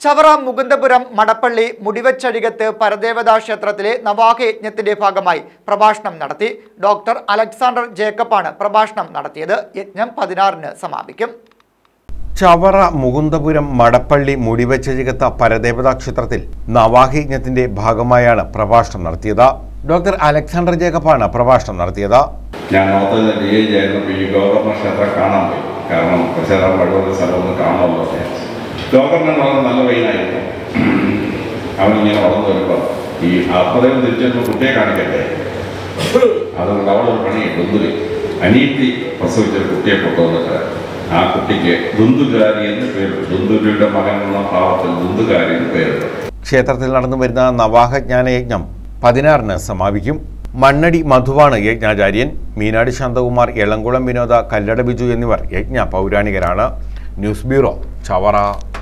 ചവറ മുകുന്ദപുരം മടപ്പള്ളി മുടിവച്ചഴികത്ത് പരദേവതാ ക്ഷേത്രത്തിലെ നവാഹ യജ്ഞത്തിന്റെ ഭാഗമായി പ്രഭാഷണം നടത്തി ഡോക്ടർ അലക്സാണ്ടർ ജേക്കബാണ് പ്രഭാഷണം നടത്തിയത് യജ്ഞം പതിനാറിന് സമാപിക്കും ചവറ മുകുന്ദപുരം മടപ്പള്ളി മുടിവച്ചഴികത്ത പരദേവതാ ക്ഷേത്രത്തിൽ നവാഹയജ്ഞത്തിന്റെ ഭാഗമായാണ് പ്രഭാഷണം നടത്തിയത് ഡോക്ടർ അലക്സാണ്ടർ ജേക്കബാണ് പ്രഭാഷണം നടത്തിയത് ഞാൻ ഓർത്തത് ഡി ഐ ആയിരുന്നപ്പോൾ ഈ ഗവർണർ ക്ഷേത്രം കാണാൻ പോയി കാരണം ക്ഷേത്രം വഴിയുള്ള സ്ഥലം ഒന്ന് കാണാമല്ലോ എന്ന് വിചാരിച്ചു. ഗവർണർ വളരെ നല്ല പയ്യനായിരുന്നു അവനിങ്ങനെ വളർന്നു വരുമ്പോൾ ഈ അപ്പതയും തിരിച്ചു കുട്ടിയെ കാണിക്കട്ടെ അതുകൊണ്ട് അവളൊരു പണി ദുന്ദുലി അനീതി പ്രസവിച്ചൊരു കുട്ടിയെ കൊണ്ടുവന്നിട്ട് ആ കുട്ടിക്ക് ദുന്ദുകാരി എന്ന് പേര് ദുന്ദുലിയുടെ മകൻ എന്ന ഭാവത്തിൽ ദുന്ദുകാരി എന്ന് പേരിട്ടു ക്ഷേത്രത്തിൽ നടന്നു വരുന്ന നവാഹജ്ഞാന യജ്ഞം പതിനാറിന് സമാപിക്കും മണ്ണടി മധുവാണ് യജ്ഞാചാര്യൻ മീനാടി ശാന്തകുമാർ എളംകുളം വിനോദ കല്ലട ബിജു എന്നിവർ യജ്ഞ പൗരാണികരാണ് ന്യൂസ് ബ്യൂറോ ചവറ